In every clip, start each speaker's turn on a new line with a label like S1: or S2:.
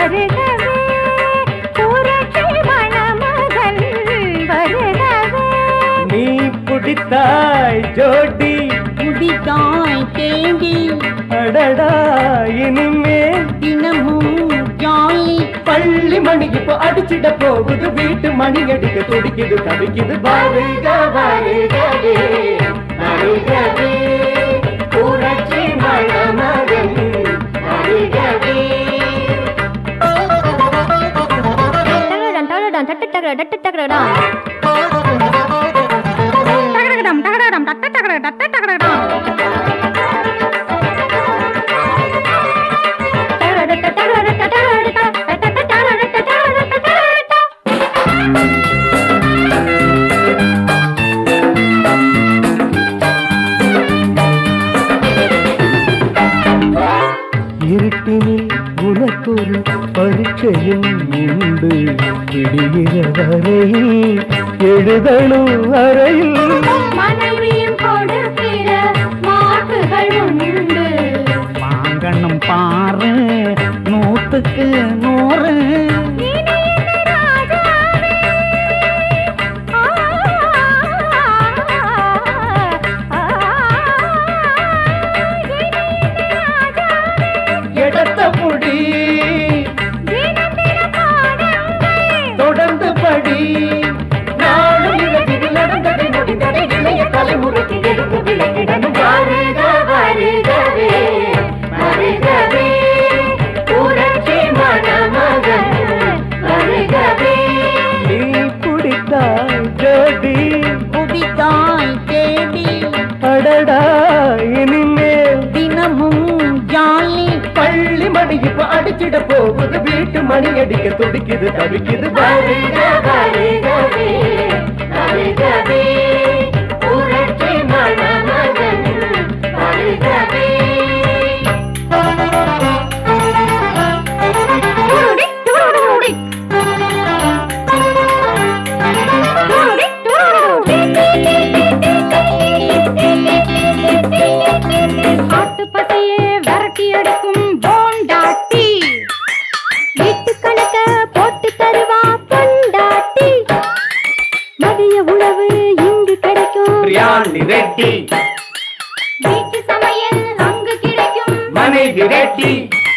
S1: வருகவே புரட்சி மணமகன் வருகவே
S2: நீ பிடித்தாய் ஜோடி
S3: முடிதாய் தேடி
S2: அடடா இனிமேல்
S3: தினமும் ஜாலி
S2: பள்ளி மணி இப்போ அடிச்சிட போகுது வீட்டு மணி அடிக்க துடிக்குது தவிக்குது வருக வருகவே வருகவே புரட்சி மணமகன் வருகவே
S1: டகடடம் டகடடம் டட்டு டகட டட்டு டகடடம் டகடகம் டகடகம் டட்டு டகட டட்டு டகடகம் டகடட டகடட டகடட டட்டு டகடட டகடட டகடட
S2: இருட்டினில் உனக்கொரு பரீட்சையும் உண்டு விடுகிற வரையில் எழுதணும் அறையில்
S1: மனைவியும் கொடுக்கிற மாட்டுகள் உண்டு
S3: வாங்கணும் பாரு நூத்துக்கு நூறு
S2: இடத்த புடி தொடர்ந்து படி நாளும் இரவில் நடந்ததை முடிந்ததை இளைய தலைமுறைக்கு எடுத்து விளக்கிடணும் வருக வருகவே வருகவே புரட்சி மணமகன் வருகவே நீ குடித்தாய் ஜோடி
S3: முடிதாய் தேடி
S2: அடடா இனிமேல்
S3: தினமும் ஜாலி
S2: பள்ளி மணி இப்ப அடிச்சிட போகுது வீட்டு மணி அடிக்க துடிக்குது தவிக்குது வருக வருகவே வருகவே புரட்சி மணமகன் வருகவே
S1: காட்டுப்பட்டையே விரட்டி எடுக்கும் போண்டாட்டி வீட்டு கணக்க போட்டு தருவா பொண்டாட்டி மதிய உணவு இங்கு கிடைக்கும்
S2: பிரியாணி ரெட்டி
S1: வீட்டு சமையல் அங்கு கிடைக்கும்
S2: மனைவி ரெட்டி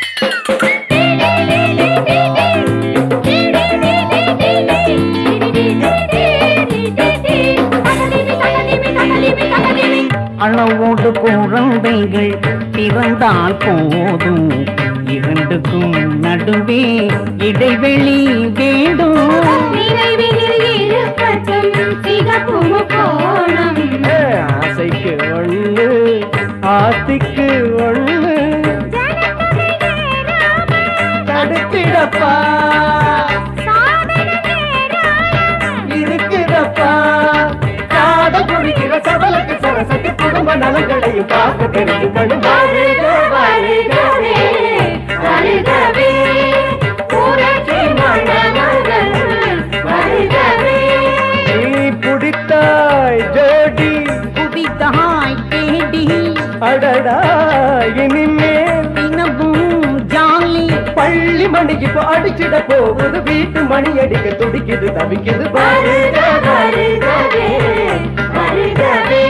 S3: அளவோடு குழந்தைகள் பிறந்தால் போதும் இரண்டுக்கும் நடுவே இடைவெளி வேண்டும்
S1: நினைவினில் இருக்கட்டும் சிகப்பு முக்கோணம்
S2: ஆசைக்கு ஒண்ணு ஆத்திக்கு ஒண்ணு தடுத்திடப்பா இருக்குதப்பா காத குடிக்கிற சபலுக்கு சரசத்து குடும்ப நலங்களையும் பார்க்க தெரிஞ்சுக்கணும் வருக வருகவே வருகவே புரட்சி மணமகன் வருகவே நீ பிடித்தாய் ஜோடி
S3: புதிதாய் தேடி
S2: அடடா இனிமேல்
S3: தினமும் ஜாலி
S2: பள்ளி மணி இப்போ அடிச்சிட போகுது வீட்டு மணி அடிக்க துடிக்குது தவிக்குது வருக வருகவே வருகவே